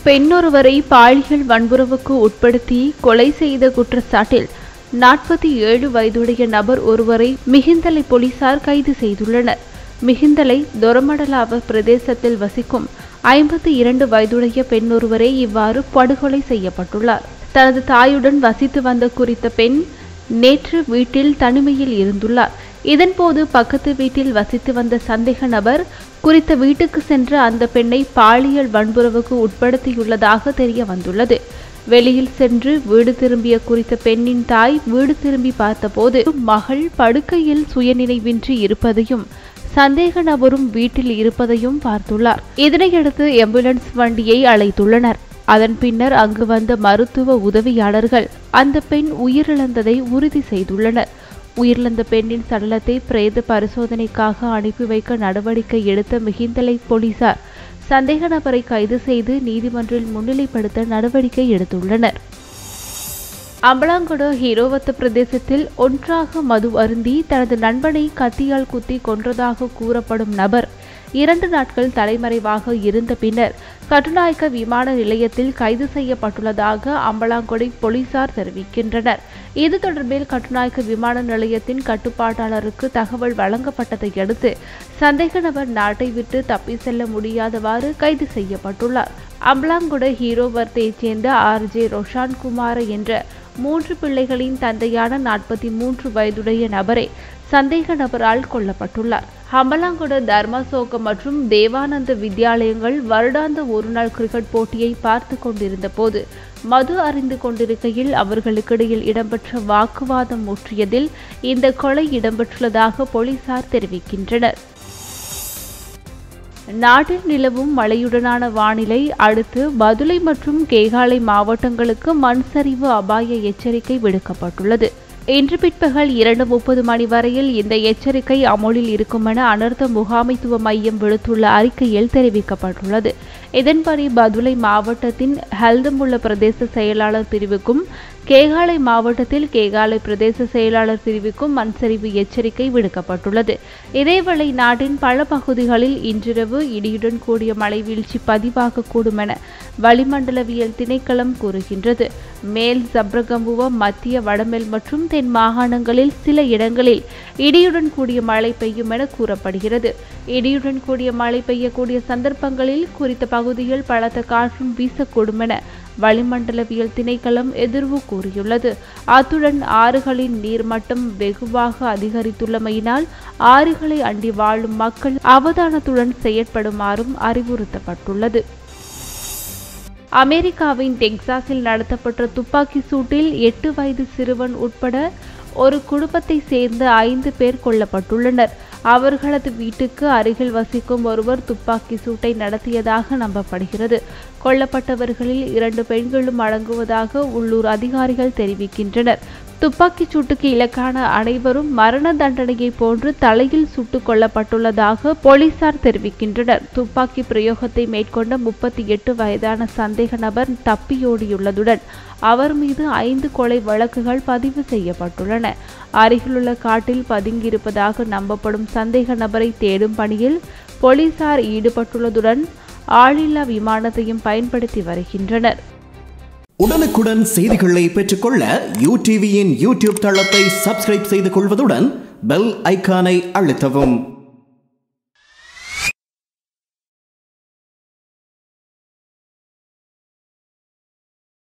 பெண்ணொருவரை பாலியல் வன்புறவுக்கு உட்படுத்தி கொலை செய்த குற்றச்சாட்டில் நாற்பத்தி ஏழு வயதுடைய நபர் ஒருவரை மிகிந்தலை போலீசார் கைது செய்துள்ளனர் மிகிந்தலை தொரமடலாவ பிரதேசத்தில் வசிக்கும் ஐம்பத்தி இரண்டு வயதுடைய பெண்ணொருவரே இவ்வாறு படுகொலை செய்யப்பட்டுள்ளார் தனது தாயுடன் வசித்து வந்த குறித்த பெண் நேற்று வீட்டில் தனிமையில் இருந்துள்ளார் இதன்போது பக்கத்து வீட்டில் வசித்து வந்த சந்தேக நபர் குறித்த வீட்டுக்கு சென்ற அந்த பெண்ணை பாலியல் வன்புறவுக்கு உட்படுத்தியுள்ளதாக தெரிய வந்துள்ளது வெளியில் சென்று வீடு திரும்பிய குறித்த பெண்ணின் தாய் வீடு திரும்பி பார்த்தபோது மகள் படுக்கையில் சுயநினைவின்றி இருப்பதையும் சந்தேக நபரும் வீட்டில் இருப்பதையும் பார்த்துள்ளார் இதனையடுத்து ஆம்புலன்ஸ் வண்டியை அழைத்துள்ளனர் அதன் பின்னர் அங்கு வந்த மருத்துவ உதவியாளர்கள் அந்த பெண் உயிரிழந்ததை உறுதி செய்துள்ளனர் உயிரிழந்த பெண்ணின் சடலத்தை பிரேத பரிசோதனைக்காக அனுப்பி வைக்க நடவடிக்கை எடுத்த மிகிந்தலை போலீசார் சந்தேக நபரை கைது செய்து நீதிமன்றில் முன்னிலைப்படுத்த நடவடிக்கை எடுத்துள்ளனர் அம்பலாங்கொட ஹீரோவத்த பிரதேசத்தில் ஒன்றாக மது அருந்தி தனது நண்பனை கத்தியால் குத்தி கொன்றதாக கூறப்படும் நபர் இரண்டு நாட்கள் தலைமறைவாக இருந்த பின்னர் கட்டுநாயக்க விமான நிலையத்தில் கைது செய்யப்பட்டுள்ளதாக அம்பலாங்கொடை போலீசார் தெரிவிக்கின்றனர் இது தொடர்பில் கட்டுநாயக்க விமான நிலையத்தின் கட்டுப்பாட்டாளருக்கு தகவல் வழங்கப்பட்டதை அடுத்து சந்தேக நபர் நாட்டை விட்டு தப்பி செல்ல முடியாதவாறு கைது செய்யப்பட்டுள்ளார் அம்பலாங்குட ஹீரோவர்த்தையைச் சேர்ந்த ஆர் ஜே ரொஷான் குமார என்ற மூன்று பிள்ளைகளின் தந்தையான நாற்பத்தி மூன்று வயதுடைய நபரே சந்தேக நபரால் கொல்லப்பட்டுள்ளார் ஹம்பலாங்குட தர்மசோக மற்றும் தேவானந்த வித்யாலயங்கள் வருடாந்த ஒருநாள் கிரிக்கெட் போட்டியை பார்த்து கொண்டிருந்த போது மது அறிந்து கொண்டிருக்கையில் அவர்களுக்கிடையில் இடம்பெற்ற வாக்குவாதம் முற்றியதில் இந்த கொலை இடம்பெற்றுள்ளதாக போலீசார் தெரிவிக்கின்றனர் நாட்டில் நிலவும் மழையுடனான வானிலை அடுத்து பதுளை மற்றும் கேகாலை மாவட்டங்களுக்கு மண் சரிவு அபாய எச்சரிக்கை விடுக்கப்பட்டுள்ளது இன்று பிற்பகல் இரண்டு முப்பது மணி வரையில் இந்த எச்சரிக்கை அமலில் இருக்கும் என அனர்த்த முகாமைத்துவ மையம் விடுத்துள்ள அறிக்கையில் தெரிவிக்கப்பட்டுள்ளது இதன்படி பதுளை மாவட்டத்தின் ஹல்தமுள்ள பிரதேச செயலாளர் பிரிவுக்கும் கேகாலை மாவட்டத்தில் கேகாலை பிரதேச செயலாளர் பிரிவுக்கும் மண்சரிவு எச்சரிக்கை விடுக்கப்பட்டுள்ளது இதேவேளை நாட்டின் பல பகுதிகளில் இன்றிரவு இடியுடன் கூடிய மழை வீழ்ச்சி பதிவாகக்கூடும் என வளிமண்டலவியல் திணைக்களம் கூறுகின்றது மேல் சப்ரகம்புவ மத்திய வடமேல் மற்றும் தென் மாகாணங்களில் சில இடங்களில் இடியுடன் கூடிய மழை பெய்யும் என கூறப்படுகிறது இடியுடன் கூடிய மழை பெய்யக்கூடிய சந்தர்ப்பங்களில் குறித்த பகுதியில் பலத்த காற்றும் வீசக்கூடும் என வளிமண்டலவியல் திணைக்களம் எதிர்வு கூறியுள்ளது அத்துடன் ஆறுகளின் நீர்மட்டம் வெகுவாக அதிகரித்துள்ளமையினால் ஆறுகளை அண்டி வாழும் மக்கள் அவதானத்துடன் செயற்படுமாறும் அறிவுறுத்தப்பட்டுள்ளது அமெரிக்காவின் டெக்சாஸில் நடத்தப்பட்ட துப்பாக்கி சூட்டில் எட்டு வயது சிறுவன் உட்பட ஒரு குடும்பத்தை சேர்ந்த ஐந்து பேர் கொல்லப்பட்டுள்ளனர் அவர்களது வீட்டுக்கு அருகில் வசிக்கும் ஒருவர் துப்பாக்கி சூட்டை நடத்தியதாக நம்பப்படுகிறது கொல்லப்பட்டவர்களில் இரண்டு பெண்களும் அடங்குவதாக உள்ளூர் அதிகாரிகள் தெரிவிக்கின்றனர் துப்பாக்கிச் சூட்டுக்கு இலக்கான அனைவரும் மரண தண்டனையை போன்று தலையில் சுட்டுக் கொல்லப்பட்டுள்ளதாக போலீசார் தெரிவிக்கின்றனர் துப்பாக்கி பிரயோகத்தை மேற்கொண்ட முப்பத்தி எட்டு வயதான சந்தேக நபர் தப்பியோடியுள்ளதுடன் அவர் மீது ஐந்து கொலை வழக்குகள் பதிவு செய்யப்பட்டுள்ளன அருகிலுள்ள காட்டில் பதுங்கியிருப்பதாக நம்பப்படும் சந்தேக நபரை தேடும் பணியில் போலீசார் ஈடுபட்டுள்ளதுடன் ஆளில்லா விமானத்தையும் பயன்படுத்தி வருகின்றனர் உடனுக்குடன் செய்திகளை பெற்றுக்கொள்ள யூ டிவியின் யூடியூப் தளத்தை சப்ஸ்கிரைப் செய்து கொள்வதுடன் பெல் ஐக்கானை அழுத்தவும்